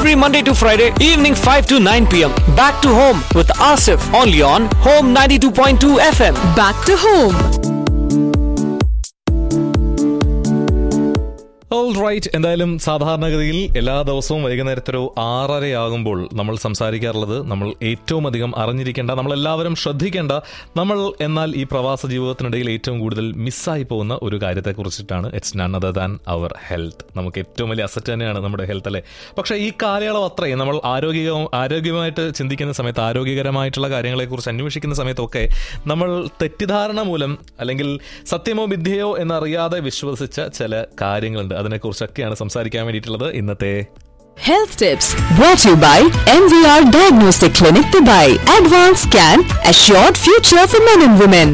every Monday to Friday, evening 5 to 9 pm. Back to home with Asif, only on Home 92.2 FM. Back to home. All right എന്തായാലും സാധാരണഗതിയിൽ എല്ലാ ദിവസവും വൈകുന്നേരത്തൊരു ആറരയാകുമ്പോൾ നമ്മൾ സംസാരിക്കാറുള്ളത് നമ്മൾ ഏറ്റവും അധികം അറിഞ്ഞിരിക്കേണ്ട നമ്മളെല്ലാവരും ശ്രദ്ധിക്കേണ്ട നമ്മൾ എന്നാൽ ഈ പ്രവാസ ജീവിതത്തിനിടയിൽ ഏറ്റവും കൂടുതൽ മിസ്സായി പോകുന്ന ഒരു കാര്യത്തെക്കുറിച്ചിട്ടാണ് it's none other than our health നമുക്ക് ഏറ്റവും വലിയ അസറ്റ് തന്നെയാണ് നമ്മുടെ ഹെൽത്ത് അല്ലേ പക്ഷേ ഈ കാലയളവ് അത്രയും നമ്മൾ ആരോഗ്യ ആരോഗ്യമായിട്ട് ചിന്തിക്കുന്ന സമയത്ത് ആരോഗ്യകരമായിട്ടുള്ള കാര്യങ്ങളെക്കുറിച്ച് അന്വേഷിക്കുന്ന സമയത്തൊക്കെ നമ്മൾ തെറ്റിദ്ധാരണ മൂലം അല്ലെങ്കിൽ സത്യമോ വിദ്യയോ എന്നറിയാതെ വിശ്വസിച്ച ചില കാര്യങ്ങളുണ്ട് അതിനെക്കുറിച്ചൊക്കെയാണ് സംസാരിക്കാൻ വേണ്ടിയിട്ടുള്ളത് ഇന്നത്തെ Health tips brought to you by MVR Diagnostic Clinic Dubai. Advanced Scan, Assured Future for Men and Women.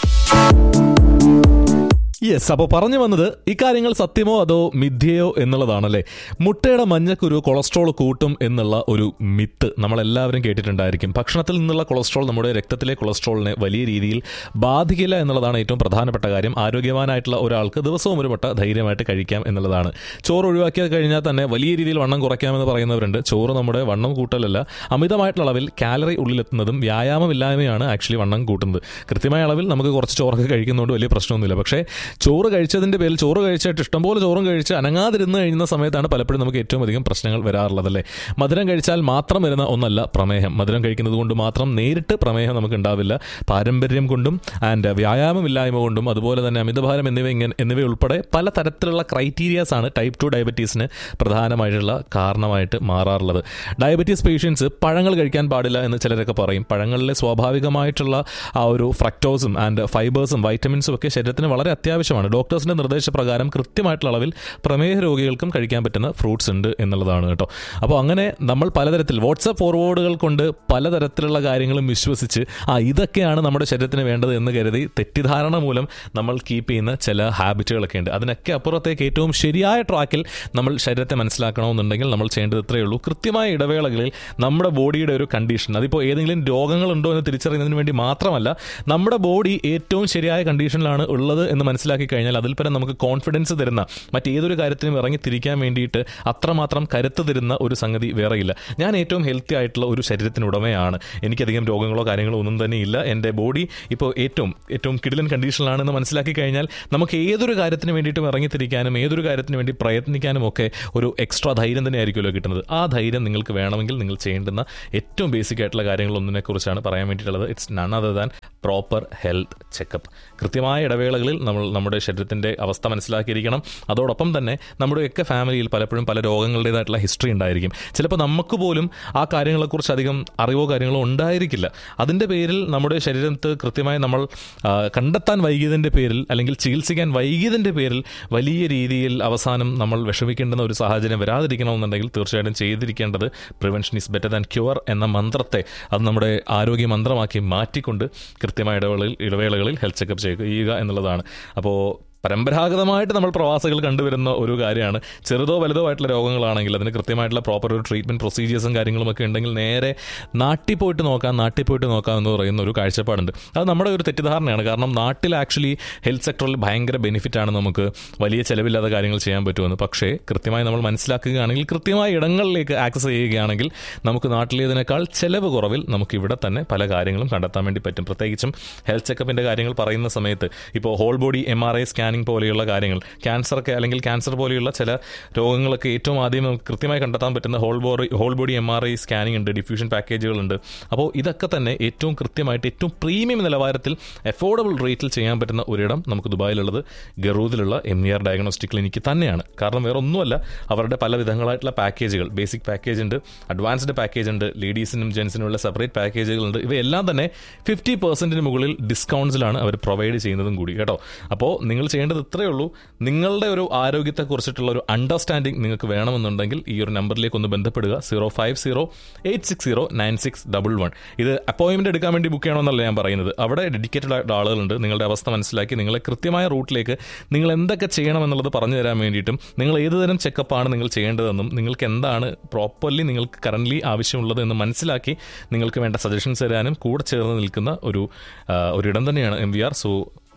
Yes അപ്പോൾ പറഞ്ഞു വന്നത് ഇക്കാര്യങ്ങൾ സത്യമോ അതോ മിഥ്യയോ എന്നുള്ളതാണല്ലേ മുട്ടയുടെ മഞ്ഞക്കുരു കൊളസ്ട്രോൾ കൂട്ടും എന്നുള്ള ഒരു മിത്ത് നമ്മളെല്ലാവരും കേട്ടിട്ടുണ്ടായിരിക്കും ഭക്ഷണത്തിൽ നിന്നുള്ള കൊളസ്ട്രോൾ നമ്മുടെ രക്തത്തിലെ കൊളസ്ട്രോളിനെ വലിയ രീതിയിൽ ബാധിക്കില്ല എന്നുള്ളതാണ് ഏറ്റവും പ്രധാനപ്പെട്ട കാര്യം ആരോഗ്യവാനായിട്ടുള്ള ഒരാൾക്ക് ദിവസവും ഒരു മുട്ട ധൈര്യമായിട്ട് കഴിക്കാം എന്നുള്ളതാണ് ചോറ് ഒഴിവാക്കിയാൽ കഴിഞ്ഞാൽ തന്നെ വലിയ രീതിയിൽ വണ്ണം കുറയ്ക്കാമെന്ന് പറയുന്നവരുണ്ട് ചോറ് നമ്മുടെ വണ്ണം കൂട്ടലല്ല അമിതമായിട്ടുള്ള അളവിൽ കാലറി ഉള്ളിലെത്തുന്നതും വ്യായാമമില്ലായ്മയാണ് ആക്ച്വലി വണ്ണം കൂട്ടുന്നത് കൃത്യമായ അളവിൽ നമുക്ക് കുറച്ച് ചോറൊക്കെ കഴിക്കുന്നതുകൊണ്ട് വലിയ പ്രശ്നമൊന്നുമില്ല പക്ഷേ ചോറ് കഴിച്ചതിന്റെ പേരിൽ ചോറ് കഴിച്ചിട്ട് ഇഷ്ടംപോലെ ചോറും കഴിച്ച് അനങ്ങാതിരുന്ന് കഴിയുന്ന സമയത്താണ് പലപ്പോഴും നമുക്ക് ഏറ്റവും അധികം പ്രശ്നങ്ങൾ വരാറുള്ളത് അല്ലേ മധുരം കഴിച്ചാൽ മാത്രം വരുന്ന ഒന്നല്ല പ്രമേഹം മധുരം കഴിക്കുന്നത് കൊണ്ട് മാത്രം നേരിട്ട് പ്രമേഹം നമുക്ക് ഉണ്ടാവില്ല പാരമ്പര്യം കൊണ്ടും ആൻഡ് വ്യായാമമില്ലായ്മ കൊണ്ടും അതുപോലെ തന്നെ അമിതഭാരം എന്നിവ ഇങ്ങനെ എന്നിവയുൾപ്പെടെ പല തരത്തിലുള്ള ക്രൈറ്റീരിയാസ് ആണ് ടൈപ്പ് ടു ഡയബറ്റീസിന് പ്രധാനമായിട്ടുള്ള കാരണമായിട്ട് മാറാറുള്ളത് ഡയബറ്റീസ് പേഷ്യൻസ് പഴങ്ങൾ കഴിക്കാൻ പാടില്ല എന്ന് ചിലരൊക്കെ പറയും പഴങ്ങളിലെ സ്വാഭാവികമായിട്ടുള്ള ആ ഒരു ഫ്രക്ടോസും ആൻഡ് ഫൈബേഴ്സും വൈറ്റമിൻസും ഒക്കെ ശരീരത്തിന് വളരെ അത്യാവശ്യമാണ് ഡോക്ടേഴ്സിന്റെ നിർദ്ദേശപ്രകാരം കൃത്യമായിട്ടുള്ള അളവിൽ പ്രമേഹ രോഗികൾക്കും കഴിക്കാൻ പറ്റുന്ന ഫ്രൂട്ട്സ് ഉണ്ട് എന്നുള്ളതാണ് കേട്ടോ അപ്പോൾ അങ്ങനെ നമ്മൾ പലതരത്തിൽ വാട്സപ്പ് ഫോർവേഡുകൾ കൊണ്ട് പലതരത്തിലുള്ള കാര്യങ്ങളും വിശ്വസിച്ച് ആ ഇതൊക്കെയാണ് നമ്മുടെ ശരീരത്തിന് വേണ്ടത് എന്ന് കരുതി തെറ്റിദ്ധാരണ മൂലം നമ്മൾ കീപ്പ് ചെയ്യുന്ന ചില ഹാബിറ്റുകളൊക്കെ ഉണ്ട് അതിനൊക്കെ അപ്പുറത്തേക്ക് ഏറ്റവും ശരിയായ ട്രാക്കിൽ നമ്മൾ ശരീരത്തെ മനസ്സിലാക്കണമെന്നുണ്ടെങ്കിൽ നമ്മൾ ചെയ്യേണ്ടത് ഇത്രയേ ഉള്ളൂ കൃത്യമായ ഇടവേളകളിൽ നമ്മുടെ ബോഡിയുടെ ഒരു കണ്ടീഷൻ അതിപ്പോൾ ഏതെങ്കിലും രോഗങ്ങളുണ്ടോ എന്ന് തിരിച്ചറിയുന്നതിന് വേണ്ടി മാത്രമല്ല നമ്മുടെ ബോഡി ഏറ്റവും ശരിയായ കണ്ടീഷനിലാണ് ഉള്ളത് എന്ന് മനസ്സിലാക്കി കഴിഞ്ഞാൽ അതിൽ പരം നമുക്ക് കോൺഫിഡൻസ് തരുന്ന മറ്റേതൊരു കാര്യത്തിനും ഇറങ്ങി തിരിക്കാൻ വേണ്ടിയിട്ട് അത്രമാത്രം കരുത്ത് തരുന്ന ഒരു സംഗതി വേറെയില്ല ഞാൻ ഏറ്റവും ഹെൽത്തി ആയിട്ടുള്ള ഒരു ശരീരത്തിനുടമയാണ് എനിക്കധികം രോഗങ്ങളോ കാര്യങ്ങളോ ഒന്നും തന്നെ ഇല്ല എൻ്റെ ബോഡി ഇപ്പോൾ ഏറ്റവും ഏറ്റവും കിടിലൻ കണ്ടീഷനിലാണെന്ന് മനസ്സിലാക്കി കഴിഞ്ഞാൽ നമുക്ക് ഏതൊരു കാര്യത്തിന് വേണ്ടിയിട്ടും ഇറങ്ങി തിരിക്കാനും ഏതൊരു കാര്യത്തിന് വേണ്ടി പ്രയത്നിക്കാനും ഒക്കെ ഒരു എക്സ്ട്രാ ധൈര്യം തന്നെ ആയിരിക്കുമല്ലോ കിട്ടുന്നത് ആ ധൈര്യം നിങ്ങൾക്ക് വേണമെങ്കിൽ നിങ്ങൾ ചെയ്യേണ്ടുന്ന ഏറ്റവും ബേസിക് ആയിട്ടുള്ള കാര്യങ്ങളൊന്നിനെ കുറിച്ചാണ് പറയാൻ വേണ്ടിയിട്ടുള്ളത് it's none other than proper health checkup കൃത്യമായ ഇടവേളകളിൽ നമ്മൾ നമ്മുടെ ശരീരത്തിൻ്റെ അവസ്ഥ മനസ്സിലാക്കിയിരിക്കണം അതോടൊപ്പം തന്നെ നമ്മുടെയൊക്കെ ഫാമിലിയിൽ പലപ്പോഴും പല രോഗങ്ങളുടേതായിട്ടുള്ള ഹിസ്റ്ററി ഉണ്ടായിരിക്കും ചിലപ്പോൾ നമുക്ക് പോലും ആ കാര്യങ്ങളെക്കുറിച്ച് അധികം അറിവോ കാര്യങ്ങളോ ഉണ്ടായിരിക്കില്ല അതിൻ്റെ പേരിൽ നമ്മുടെ ശരീരത്ത് കൃത്യമായി നമ്മൾ ആ, കണ്ടെത്താൻ വൈകിയതിൻ്റെ പേരിൽ അല്ലെങ്കിൽ ചികിത്സിക്കാൻ വൈകിയതിൻ്റെ പേരിൽ വലിയ രീതിയിൽ അവസാനം നമ്മൾ വിഷമിക്കേണ്ടുന്ന ഒരു സാഹചര്യം വരാതിരിക്കണമെന്നുണ്ടെങ്കിൽ തീർച്ചയായിട്ടും ചെയ്തിരിക്കേണ്ടത് prevention is better than cure എന്ന മന്ത്രത്തെ അത് നമ്മുടെ ആരോഗ്യ മന്ത്രമാക്കി മാറ്റിക്കൊണ്ട് കൃത്യമായ ഇടവേളയിൽ ഇടവേളകളിൽ ഹെൽത്ത് ചെക്കപ്പ് ചെയ്യുക എന്നുള്ളതാണ് അപ്പോൾ പരമ്പരാഗതമായിട്ട് നമ്മൾ പ്രവാസികൾ കണ്ടുവരുന്ന ഒരു കാര്യമാണ് ചെറുതോ വലുതോ ആയിട്ടുള്ള രോഗങ്ങളാണെങ്കിൽ അതിന് കൃത്യമായിട്ടുള്ള പ്രോപ്പർ ഒരു ട്രീറ്റ്മെന്റ് പ്രൊസീജിയേഴ്സും കാര്യങ്ങളും ഒക്കെ ഉണ്ടെങ്കിൽ നേരെ നാട്ടിൽ പോയിട്ട് നോക്കാം നാട്ടിൽ പോയിട്ട് നോക്കാം എന്ന് പറയുന്ന ഒരു കാഴ്ചപ്പാടുണ്ട് അത് നമ്മുടെ ഒരു തെറ്റിദ്ധാരണയാണ് കാരണം നാട്ടിൽ ആക്ച്വലി ഹെൽത്ത് സെക്ടറിൽ ഭയങ്കര ബെനിഫിറ്റ് ആണ് നമുക്ക് വലിയ ചിലവില്ലാത്ത കാര്യങ്ങൾ ചെയ്യാൻ പറ്റുമെന്ന് പക്ഷേ കൃത്യമായി നമ്മൾ മനസ്സിലാക്കുകയാണെങ്കിൽ കൃത്യമായ ഇടങ്ങളിലേക്ക് ആക്സസ് ചെയ്യുകയാണെങ്കിൽ നമുക്ക് നാട്ടിലേതിനേക്കാൾ ചെലവ് കുറവിൽ നമുക്ക് ഇവിടെ തന്നെ പല കാര്യങ്ങളും കണ്ടെത്താൻ വേണ്ടി പറ്റും പ്രത്യേകിച്ചും ഹെൽത്ത് ചെക്കപ്പിന്റെ കാര്യങ്ങൾ പറയുന്ന സമയത്ത് ഇപ്പോൾ whole body M R I scanning പോലെയുള്ള കാര്യങ്ങൾ ക്യാൻസർ ഒക്കെ അല്ലെങ്കിൽ ക്യാൻസർ പോലെയുള്ള ചില രോഗങ്ങളൊക്കെ ഏറ്റവും ആദ്യം നമുക്ക് കൃത്യമായി കണ്ടെത്താൻ പറ്റുന്ന whole body whole body M R I scanning ഉണ്ട് ഡിഫ്യൂഷൻ പാക്കേജുകളുണ്ട് അപ്പോൾ ഇതൊക്കെ തന്നെ ഏറ്റവും കൃത്യമായിട്ട് ഏറ്റവും പ്രീമിയം നിലവാരത്തിൽ അഫോർഡബിൾ റേറ്റിൽ ചെയ്യാൻ പറ്റുന്ന ഒരിടം നമുക്ക് ദുബായിലുള്ളത് ഗറൂദിലുള്ള M E R diagnostic clinic തന്നെയാണ് കാരണം വേറെ ഒന്നുമല്ല അവരുടെ പല വിധങ്ങളായിട്ടുള്ള പാക്കേജുകൾ ബേസിക് പാക്കേജ് ഉണ്ട് അഡ്വാൻസ്ഡ് പാക്കേജ് ഉണ്ട് ലേഡീസിനും ജെൻസിനുമുള്ള സെപ്പറേറ്റ് പാക്കേജുകളുണ്ട് ഇവയെല്ലാം തന്നെ ഫിഫ്റ്റി പെർസെൻറ്റിന് മുകളിൽ ഡിസ്കൗണ്ട്സിലാണ് അവർ പ്രൊവൈഡ് ചെയ്യുന്നതും കൂടി കേട്ടോ അപ്പോൾ നിങ്ങൾ ചെയ്യേണ്ടത് ഇത്രയേ ഉള്ളൂ നിങ്ങളുടെ ഒരു ആരോഗ്യത്തെക്കുറിച്ചിട്ടുള്ള ഒരു അണ്ടർസ്റ്റാൻഡിംഗ് നിങ്ങൾക്ക് വേണമെന്നുണ്ടെങ്കിൽ ഈ ഒരു നമ്പറിലേക്ക് ഒന്ന് ബന്ധപ്പെടുക zero five zero eight six zero nine six double one ഇത് അപ്പോയിൻമെന്റ് എടുക്കാൻ വേണ്ടി ബുക്ക് ചെയ്യണമെന്നല്ല ഞാൻ പറയുന്നത് അവിടെ ഡെഡിക്കേറ്റഡ് ആയിട്ട് ആളുകളുണ്ട് നിങ്ങളുടെ അവസ്ഥ മനസ്സിലാക്കി നിങ്ങളെ കൃത്യമായ റൂട്ടിലേക്ക് നിങ്ങൾ എന്തൊക്കെ ചെയ്യണം എന്നുള്ളത് പറഞ്ഞു തരാൻ വേണ്ടിയിട്ടും നിങ്ങൾ ഏത് തരം ചെക്കപ്പാണ് നിങ്ങൾ ചെയ്യേണ്ടതെന്നും നിങ്ങൾക്ക് എന്താണ് പ്രോപ്പർലി നിങ്ങൾക്ക് കറൻ്റ്ലി ആവശ്യമുള്ളത് എന്ന് മനസ്സിലാക്കി നിങ്ങൾക്ക് വേണ്ട സജഷൻസ് തരാനും കൂടെ ചേർന്ന് നിൽക്കുന്ന ഒരു ആ, ഒരിടം തന്നെയാണ് M V R so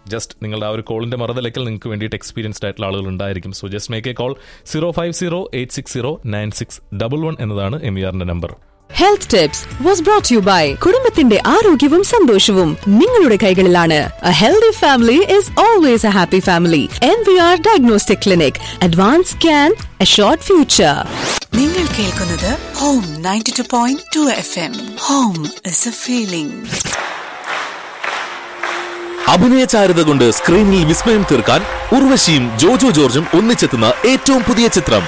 just നിങ്ങളുടെ ആ ഒരു കോളിന്റെ മറുതലക്കൽ നിങ്ങൾക്ക് വേണ്ടിയിട്ട് എക്സ്പീരിയൻസ്ഡ് ആയിട്ടുള്ള ആളുകൾ ഉണ്ടായിരിക്കും so just make a call zero five zero eight six zero nine six double one എന്നതാണ് എം ഇ ആറിന്റെ നമ്പർ health tips was brought you by കുടുംബത്തിന്റെ ആരോഗ്യവും സന്തോഷവും നിങ്ങളുടെ കൈകളിലാണ് a healthy family is always a happy family M V R diagnostic clinic advance scan assured future നിങ്ങൾ കേൾക്കുന്നത് home ninety two point two F M home is a feeling അഭിനയ ചാരുത കൊണ്ട് സ്ക്രീനിൽ വിസ്മയം തീർക്കാൻ ഉർവശിയും ജോജോ ജോർജും ഒന്നിച്ചെത്തുന്ന ഏറ്റവും പുതിയ ചിത്രം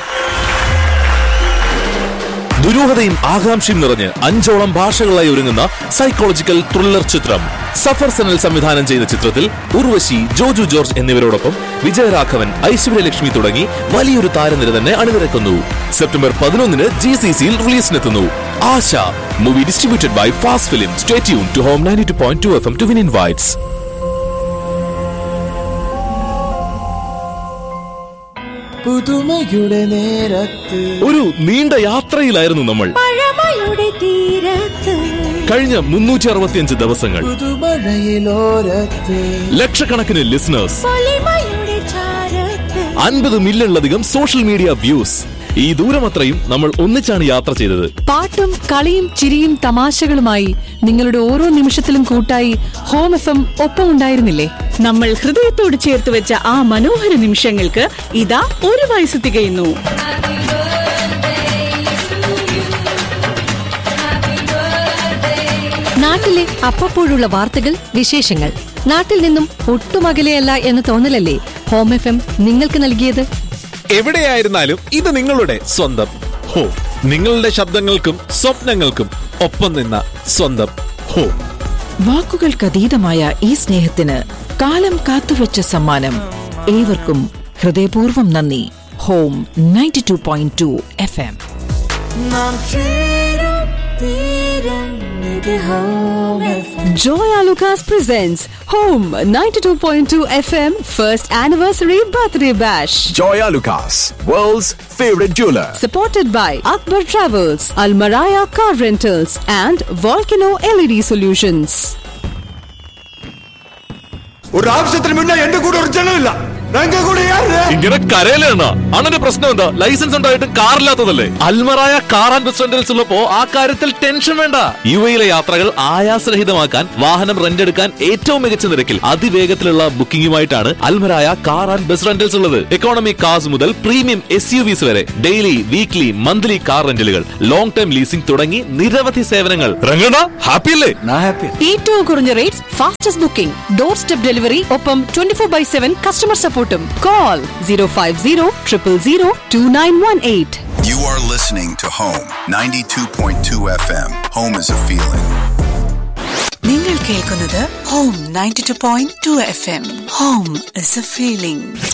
ദുരൂഹതയും ആകാംക്ഷയും നിറഞ്ഞ് അഞ്ചോളം ഭാഷകളായി ഒരുങ്ങുന്ന സൈക്കോളജിക്കൽ ത്രില്ലർ ചിത്രം സഫർ സനൽ സംവിധാനം ചെയ്ത ചിത്രത്തിൽ ഉർവശി ജോജു ജോർജ് എന്നിവരോടൊപ്പം വിജയരാഘവൻ ഐശ്വര്യലക്ഷ്മി തുടങ്ങി വലിയൊരു താരനിര തന്നെ അണിനിരക്കുന്നു സെപ്റ്റംബർ പതിനൊന്നിന് ജി സി സിയിൽ റിലീസിനെത്തുന്നു Aasha movie distributed by fast film stay tune to home ninety two point two F M to win invites പുതുമയുടെ നേരത്ത് ഒരു നീണ്ട യാത്രയിലായിരുന്നു നമ്മൾ കഴിഞ്ഞ മുന്നൂറ്റി അറുപത്തിയഞ്ച് ദിവസങ്ങൾ പുതുമഴയിലോരത്ത് ലക്ഷക്കണക്കിന് ലിസണേഴ്സ് അൻപത് മില്യണിലധികം സോഷ്യൽ മീഡിയ വ്യൂസ് ഈ ദൂരമത്രയും നമ്മൾ ഒന്നിച്ചാണ് യാത്ര ചെയ്തത് പാട്ടും കളിയും ചിരിയും തമാശകളുമായി നിങ്ങളുടെ ഓരോ നിമിഷത്തിലും കൂട്ടായി ഹോം എഫ് എം ഒപ്പം ഉണ്ടായിരുന്നില്ലേ നമ്മൾ ഹൃദയത്തോട് ചേർത്ത് വെച്ച ആ മനോഹര നിമിഷങ്ങൾക്ക് ഇതാ ഒരു വയസ്സ് തികയുന്നു നാട്ടിലെ അപ്പപ്പോഴുള്ള വാർത്തകൾ വിശേഷങ്ങൾ നാട്ടിൽ നിന്നും ഒട്ടും അകലെയല്ല എന്ന തോന്നലല്ലേ ഹോം എഫ് എം നിങ്ങൾക്ക് നൽകിയത് എവിടെയായിരുന്നാലും ഇത് നിങ്ങളുടെ സ്വന്തം ഹോ നിങ്ങളുടെ ശബ്ദങ്ങൾക്കും സ്വപ്നങ്ങൾക്കും ഒപ്പം നിന്ന സ്വന്തം ഹോ വാക്കുകൾക്കതീതമായ ഈ സ്നേഹത്തിന് കാലം കാത്തുവച്ച സമ്മാനം ഏവർക്കും ഹൃദയപൂർവ്വം നന്ദി home ninety two point two F M നാം ചേരും തീരും ഇത് home Joya Lucas presents Home 92.2 FM First Anniversary Birthday Bash. Joya Lucas, world's favorite jeweler. Supported by Akbar Travels, Almaraya Car Rentals, and Volcano LED Solutions. ஒரு ஆபசத்துல முன்ன எந்த கூட ஒரு ஜனம் இல்ல நாங்க கூட யாரு ഇങ്ങനെ കരയിലാണ് അണ്ണന്റെ പ്രശ്നം എന്താ ലൈസൻസ് ഉണ്ടായിട്ട് കാറില്ലാത്തതല്ലേ അൽമറായ കാർ ആൻഡ് റെസ്റ്റോറന്റിൽസ് ഉള്ളപ്പോ ആ കാര്യത്തിൽ ടെൻഷൻ വേണ്ട യു എയിലെ യാത്രകൾ ആയാസരഹിതമാക്കാൻ വാഹനം റെന്റ് എടുക്കാൻ ഏറ്റവും മികച്ച നിരക്കിൽ അതിവേഗത്തിലുള്ള ബുക്കിംഗുമായിട്ടാണ് Almarai car and bus rentals ഉള്ളത് എക്കോണമി കാർസ് മുതൽ പ്രീമിയം എസ് യു വിസ് വരെ ഡെയിലി വീക്ക്ലി മന്ത്ലി കാർ റെന്റലുകൾ ലോങ് ടൈം ലീസിംഗ് തുടങ്ങി നിരവധി സേവനങ്ങൾ രംഗണ ഹാപ്പി അല്ലേ நான் ஹாப்பி ഏറ്റവും കുറഞ്ഞ rates fastest booking door step delivery ഒപ്പം twenty four by seven customer സപ്പോർട്ടും call zero five zero triple zero two nine one eight You are listening to Home 92.2 FM. Home is a feeling. നിങ്ങൾ കേൾക്കുന്നത് home ninety two point two F M home is a feeling